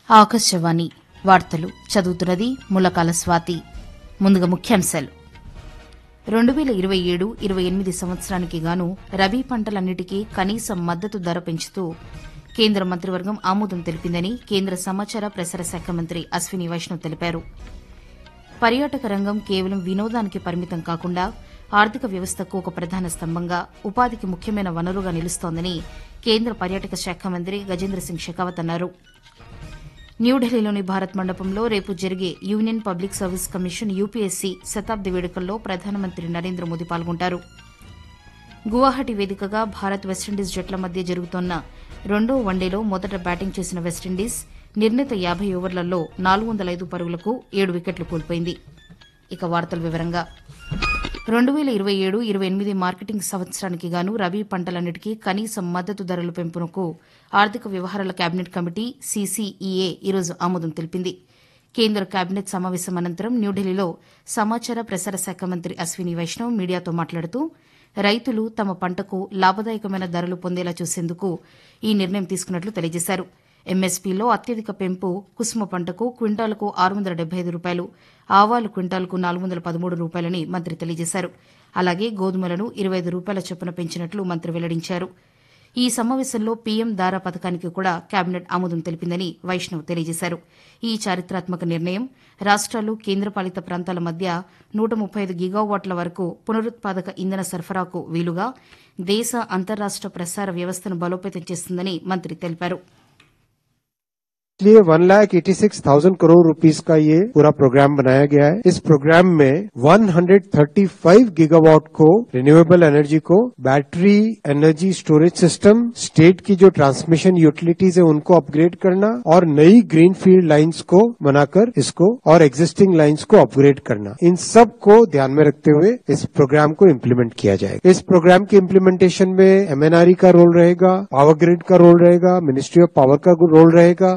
ఆకాశవాణి వార్తలు చదువుతున్నది ములకాల స్వాతి ముందుగా ముఖ్యాంశాలు రెండు వేల ఇరవై ఏడు ఇరవై ఎనిమిది సంవత్సరానికి గాను రబీ పంటలన్నిటికీ కనీస మద్దతు ధర పెంచుతూ కేంద్ర మంత్రివర్గం ఆమోదం తెలిపిందని కేంద్ర సమాచార ప్రసార శాఖ మంత్రి అశ్విని వైష్ణవ్ తెలిపారు పర్యాటక రంగం కేవలం వినోదానికి పరిమితం కాకుండా ఆర్థిక వ్యవస్థకు ఒక ప్రధాన స్తంభంగా ఉపాధికి ముఖ్యమైన వనరుగా నిలుస్తోందని కేంద్ర పర్యాటక శాఖ మంత్రి గజేంద్ర సింగ్ షెకావత్ అన్నారు న్యూఢిల్లీలోని భారత్ మండపంలో రేపు జరిగే Union Public Service Commission UPSC శతాబ్ది వేడుకల్లో ప్రధానమంత్రి నరేంద్ర మోదీ పాల్గొంటారు గువాహటి వేదికగా భారత్ వెస్టిండీస్ జట్ల మధ్య జరుగుతోన్న రెండో వన్డేలో మొదట బ్యాటింగ్ చేసిన వెస్టిండీస్ నిర్ణీత యాభై ఓవర్లలో నాలుగు వందల ఐదు పరుగులకు ఏడు వికెట్లు కోల్పోయింది ఇక వార్తల వివరంగా రెండు వేల ఇరవై ఏడు ఇరవై ఎనిమిది మార్కెటింగ్ సంవత్సరానికి గాను రబీ పంటలన్నిటికీ కనీస మద్దతు ధరల పెంపునకు ఆర్థిక వ్యవహారాల కేబినెట్ కమిటీ సీసీఈఏ ఈరోజు ఆమోదం తెలిపింది కేంద్ర కేబినెట్ సమావేశం అనంతరం న్యూఢిల్లీలో సమాచార ప్రసార శాఖ మంత్రి అశ్విని వైష్ణవ్ మీడియాతో మాట్లాడుతూ రైతులు తమ పంటకు లాభదాయకమైన ధరలు పొందేలా చూసేందుకు ఈ నిర్ణయం తీసుకున్నట్లు తెలియజేశారు ఎంఎస్పీలో అత్యధిక పెంపు కుసుమ పంటకు క్వింటాలకు ఆరు వందల డెబ్బై ఐదు రూపాయలు ఆవాలు క్వింటాలకు నాలుగు వందల పదమూడు రూపాయలని మంత్రి తెలియజేశారు అలాగే గోధుమలను ఇరవై ఐదు రూపాయల చొప్పున పెంచినట్లు మంత్రి వెల్లడించారు ఈ సమావేశంలో పీఎం దారా పథకానికి కూడా కేబినెట్ ఆమోదం తెలిపిందని వైష్ణవ్ తెలియజేశారు ఈ చారిత్రాత్మక నిర్ణయం రాష్ట్రాలు కేంద్రపాలిత ప్రాంతాల మధ్య నూట ముప్పై ఐదు గిగావాట్ల వరకు పునరుత్పాదక ఇంధన సరఫరాకు వీలుగా దేశ అంతర్రాష్ట ప్రసార వ్యవస్థను బలోపేతం చేస్తుందని మంత్రి తెలిపారు इसलिए one lakh eighty six thousand crore rupees का ये पूरा प्रोग्राम बनाया गया है इस प्रोग्राम में 135 गीगावाट को रिन्यूएबल एनर्जी को battery energy storage system state की जो ट्रांसमिशन यूटिलिटीज है उनको अपग्रेड करना और नई ग्रीन फील्ड लाइन्स को बनाकर इसको और एग्जिस्टिंग लाइन्स को अपग्रेड करना इन सब को ध्यान में रखते हुए इस प्रोग्राम को इम्प्लीमेंट किया जाएगा इस प्रोग्राम के इम्प्लीमेंटेशन में एमएनआरई का रोल रहेगा पावर ग्रिड का रोल रहेगा मिनिस्ट्री ऑफ पावर का रोल रहेगा